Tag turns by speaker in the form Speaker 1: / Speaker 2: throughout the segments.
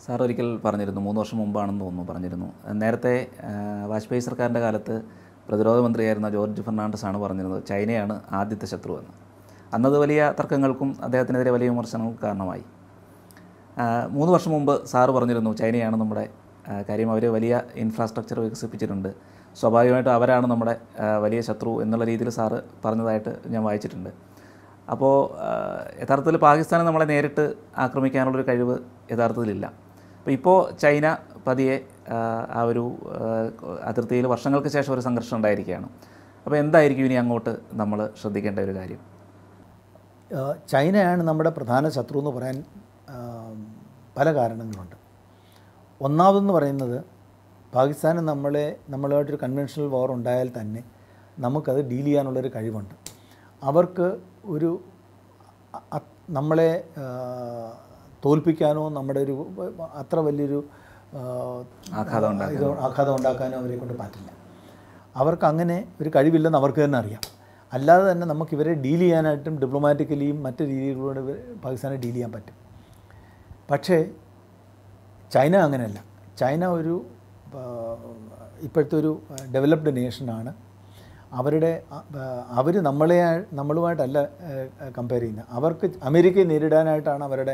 Speaker 1: sir ഒരിക്കൽ പറഞ്ഞിരുന്നു മൂന്ന് വർഷം മുമ്പാണെന്ന് തോന്നുന്നു പറഞ്ഞിരുന്നു നേരത്തെ ആ, വാജ്പേയി സർക്കാരിൻ്റെ കാലത്ത് പ്രതിരോധ മന്ത്രിയായിരുന്ന ജോർജ് ഫെർണാണ്ടസ് ആണ് പറഞ്ഞിരുന്നത് ചൈനയാണ് ആദ്യത്തെ ശത്രു എന്ന് അന്നത് വലിയ തർക്കങ്ങൾക്കും അദ്ദേഹത്തിനെതിരെ വലിയ വിമർശനങ്ങൾക്കും കാരണമായി ആ, മൂന്ന് വർഷം മുമ്പ് സാറ് പറഞ്ഞിരുന്നു ചൈനയാണ് നമ്മുടെ ആ, കാര്യം അവർ വലിയ ഇൻഫ്രാസ്ട്രക്ചർ വികസിപ്പിച്ചിട്ടുണ്ട് സ്വാഭാവികമായിട്ടും അവരാണ് നമ്മുടെ ആ, വലിയ ശത്രു എന്നുള്ള രീതിയിൽ സാറ് പറഞ്ഞതായിട്ട് ഞാൻ വായിച്ചിട്ടുണ്ട് അപ്പോൾ ആ, യഥാർത്ഥത്തിൽ പാകിസ്ഥാനെ നമ്മളെ നേരിട്ട് ആക്രമിക്കാനുള്ളൊരു കഴിവ് യഥാർത്ഥത്തിലില്ല അപ്പോൾ ഇപ്പോൾ ചൈന പതിയെ ആ, ആ ഒരു ആ, അതിർത്തിയിൽ വർഷങ്ങൾക്ക് ശേഷം ഒരു സംഘർഷം ഉണ്ടായിരിക്കുകയാണ് അപ്പോൾ എന്തായിരിക്കും ഇനി അങ്ങോട്ട് നമ്മൾ ശ്രദ്ധിക്കേണ്ട ഒരു കാര്യം
Speaker 2: ആ, ചൈനയാണ് നമ്മുടെ പ്രധാന ശത്രു എന്ന് പറയാൻ ആ, പല കാരണങ്ങളുണ്ട് ഒന്നാമതെന്ന് പറയുന്നത് പാകിസ്ഥാന് നമ്മളെ നമ്മളുമായിട്ടൊരു കൺവെൻഷണൽ വാർ ഉണ്ടായാൽ തന്നെ നമുക്കത് ഡീൽ ചെയ്യാനുള്ളൊരു കഴിവുണ്ട് അവർക്ക് ഒരു അ- അ- നമ്മളെ ആ, തോൽപ്പിക്കാനോ നമ്മുടെ ഒരു അത്ര വലിയൊരു ആ,
Speaker 1: ആഘാതം
Speaker 2: ഇത് ആഘാതം ഉണ്ടാക്കാനോ അവരെ കൊണ്ട് പറ്റില്ല അവർക്ക് അങ്ങനെ ഒരു കഴിവില്ലെന്ന് അവർക്ക് തന്നെ അറിയാം അല്ലാതെ തന്നെ നമുക്ക് ഇവരെ ഡീൽ ചെയ്യാനായിട്ടും ഡിപ്ലോമാറ്റിക്കലിയും മറ്റ് രീതികളിലൂടെ ഇവർ പാകിസ്ഥാനെ ഡീൽ ചെയ്യാൻ പറ്റും പക്ഷേ ചൈന അങ്ങനെയല്ല ചൈന ഒരു ആ, ഇപ്പോഴത്തെ ഒരു ഡെവലപ്ഡ് നേഷനാണ് അവരുടെ അവർ നമ്മളെ നമ്മളുമായിട്ടല്ല കമ്പയർ ചെയ്യുന്നത് അവർക്ക് അമേരിക്കയെ നേരിടാനായിട്ടാണ് അവരുടെ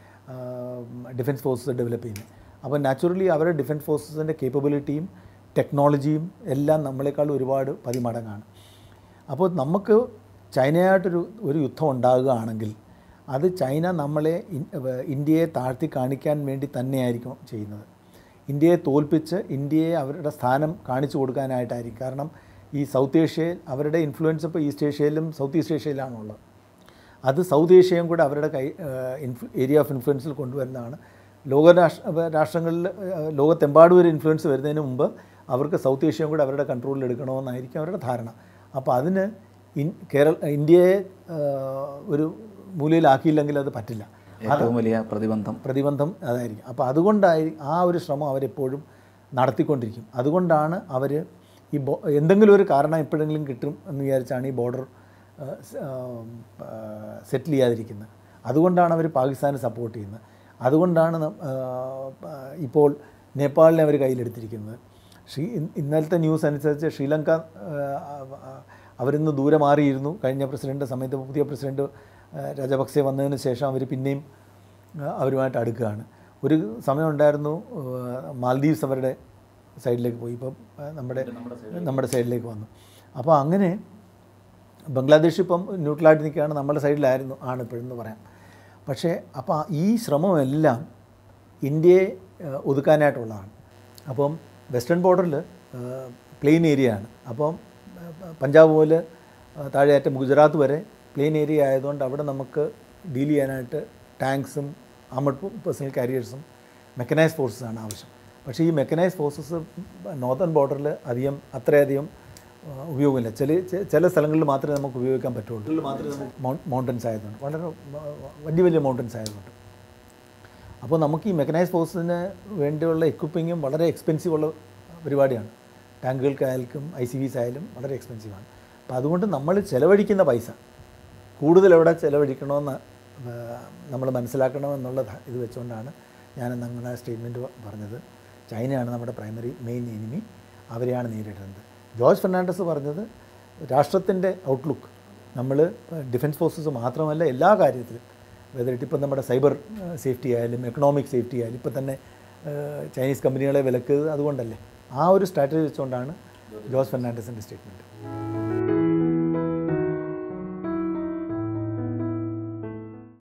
Speaker 2: ഡിഫൻസ് ഫോഴ്സസ് ഡെവലപ്പ് ചെയ്യുന്നത് അപ്പോൾ നാച്ചുറലി അവരുടെ ഡിഫൻസ് ഫോഴ്സസിൻ്റെ കേപ്പബിലിറ്റിയും ടെക്നോളജിയും എല്ലാം നമ്മളെക്കാൾ ഒരുപാട് പതിമടങ്ങാണ് അപ്പോൾ നമുക്ക് ചൈനയായിട്ടൊരു ഒരു യുദ്ധം ഉണ്ടാകുകയാണെങ്കിൽ അത് ചൈന നമ്മളെ ഇൻ- ഏഹ് ഇന്ത്യയെ താഴ്ത്തി കാണിക്കാൻ വേണ്ടി തന്നെയായിരിക്കും ചെയ്യുന്നത് ഇന്ത്യയെ തോൽപ്പിച്ച് ഇന്ത്യയെ അവരുടെ സ്ഥാനം കാണിച്ചു കൊടുക്കാനായിട്ടായിരിക്കും കാരണം ഈ സൗത്ത് ഏഷ്യയിൽ അവരുടെ ഇൻഫ്ലുവൻസ് ഇപ്പോൾ ഈസ്റ്റ് ഏഷ്യയിലും സൗത്ത് ഈസ്റ്റ് ഏഷ്യയിലാണുള്ളത് അത് സൗത്ത് ഏഷ്യയും കൂടെ അവരുടെ കൈ ഏരിയ ഓഫ് ഇൻഫ്ലുവൻസിൽ കൊണ്ടുവരുന്നതാണ് ലോക രാഷ്ട്ര രാഷ്ട്രങ്ങളിൽ ഏഹ്, ലോകത്തെമ്പാടും ഒരു ഇൻഫ്ലുവൻസ് വരുന്നതിന് മുമ്പ് അവർക്ക് സൗത്ത് ഏഷ്യയും കൂടെ അവരുടെ കൺട്രോളിൽ എടുക്കണമെന്നായിരിക്കും അവരുടെ ധാരണ അപ്പോൾ അതിന് ഇൻ കേരള ഇന്ത്യയെ ഏഹ്, ഒരു മൂലയിലാക്കിയില്ലെങ്കിൽ അത് പറ്റില്ല
Speaker 1: ഏറ്റവും വലിയ പ്രതിബന്ധം
Speaker 2: പ്രതിബന്ധം അതായിരിക്കും അപ്പോൾ അതുകൊണ്ടായി ആ ഒരു ശ്രമം അവരെപ്പോഴും നടത്തിക്കൊണ്ടിരിക്കും അതുകൊണ്ടാണ് അവർ ഈ ബോ എന്തെങ്കിലും ഒരു കാരണം എപ്പോഴെങ്കിലും കിട്ടും എന്ന് വിചാരിച്ചാണ് ഈ ബോർഡർ സെറ്റിൽ ചെയ്യാതിരിക്കുന്നത് അതുകൊണ്ടാണ് അവർ പാകിസ്ഥാനെ സപ്പോർട്ട് ചെയ്യുന്നത് അതുകൊണ്ടാണ് നം- ആ, ആ, ഇപ്പോൾ നേപ്പാളിനെ അവർ കയ്യിലെടുത്തിരിക്കുന്നത് ശ്രീ ഇൻ- ഇന്നലത്തെ ന്യൂസ് അനുസരിച്ച് ശ്രീലങ്ക ആ, ആ, അവരിന്ന് ദൂരെ മാറിയിരുന്നു കഴിഞ്ഞ പ്രസിഡൻ്റ് സമയത്ത് പുതിയ പ്രസിഡന്റ് ആ, രാജപക്സെ വന്നതിന് ശേഷം അവർ പിന്നെയും ആ, അവരുമായിട്ട് അടുക്കുകയാണ് ഒരു സമയം ഉണ്ടായിരുന്നു ആ, മാൽദീവ്സ് അവരുടെ സൈഡിലേക്ക് പോയി ഇപ്പം ആ, നമ്മുടെ നമ്മുടെ സൈഡിലേക്ക് വന്നു അപ്പോൾ അങ്ങനെ ബംഗ്ലാദേശ് ഇപ്പം ന്യൂട്രലായിട്ട് നിൽക്കുകയാണ് നമ്മുടെ സൈഡിലായിരുന്നു ആണ് ഇപ്പോഴെന്ന് പറയാം പക്ഷേ അപ്പോൾ ഈ ശ്രമമെല്ലാം ഇന്ത്യയെ ആ, ഒതുക്കാനായിട്ടുള്ളതാണ് അപ്പം വെസ്റ്റേൺ ബോർഡറിൽ പ്ലെയിൻ ഏരിയ ആണ് അപ്പം ആ, പഞ്ചാബ് മുതൽ ആ, താഴെയാറ്റം ഗുജറാത്ത് വരെ പ്ലെയിൻ ഏരിയ ആയതുകൊണ്ട് അവിടെ നമുക്ക് ഡീൽ ചെയ്യാനായിട്ട് ടാങ്ക്സും ആമഡ് പേഴ്സണൽ കാരിയേഴ്സും മെക്കനൈസ് ഫോഴ്സസാണ് ആവശ്യം പക്ഷേ ഈ മെക്കനൈസ് ഫോഴ്സസ് നോർത്തേൺ ബോർഡറിൽ അധികം അത്രയധികം ആ, ഉപയോഗമില്ല ചില ചെ- ചില സ്ഥലങ്ങളിൽ മാത്രമേ നമുക്ക് ഉപയോഗിക്കാൻ പറ്റുള്ളൂ മൗണ്ടൻസ് ആയതുകൊണ്ട് വളരെ വ- വലിയ വലിയ മൗണ്ടൻസ് ആയതുകൊണ്ട് അപ്പോൾ നമുക്ക് ഈ മെക്കനൈസ് ഫോഴ്സിന് വേണ്ടിയുള്ള എക്വിപ്പിങ്ങും വളരെ എക്സ്പെൻസീവ് ഉള്ള പരിപാടിയാണ് ടാങ്കുകൾക്കായാലും ഐ സി വിസ് ആയാലും വളരെ എക്സ്പെൻസീവാണ് അപ്പോൾ അതുകൊണ്ട് നമ്മൾ ചിലവഴിക്കുന്ന പൈസ കൂടുതൽ എവിടെ ചിലവഴിക്കണമെന്ന് നമ്മൾ മനസ്സിലാക്കണമെന്നുള്ള ധ- ഇത് വെച്ചുകൊണ്ടാണ് ഞാൻ നമ്മുടെ സ്റ്റേറ്റ്മെൻറ്റ് പറഞ്ഞത് ചൈനയാണ് നമ്മുടെ പ്രൈമറി മെയിൻ എനിമി അവരെയാണ് നേരിടുന്നത് ജോർജ് ഫെർണാണ്ടസ് പറഞ്ഞത് രാഷ്ട്രത്തിൻ്റെ ഔട്ട്ലുക്ക് നമ്മൾ ഡിഫൻസ് ഫോഴ്സസ് മാത്രമല്ല എല്ലാ കാര്യത്തിലും വെതറിട്ട് ഇപ്പം നമ്മുടെ സൈബർ സേഫ്റ്റി ആയാലും എക്കണോമിക് സേഫ്റ്റി ആയാലും ഇപ്പം തന്നെ ഏഹ്, ചൈനീസ് കമ്പനികളെ വിലക്ക് അതുകൊണ്ടല്ലേ ആ ഒരു സ്ട്രാറ്റജി വെച്ചുകൊണ്ടാണ് ജോർജ് ഫെർണാണ്ടസിൻ്റെ സ്റ്റേറ്റ്മെൻറ്റ്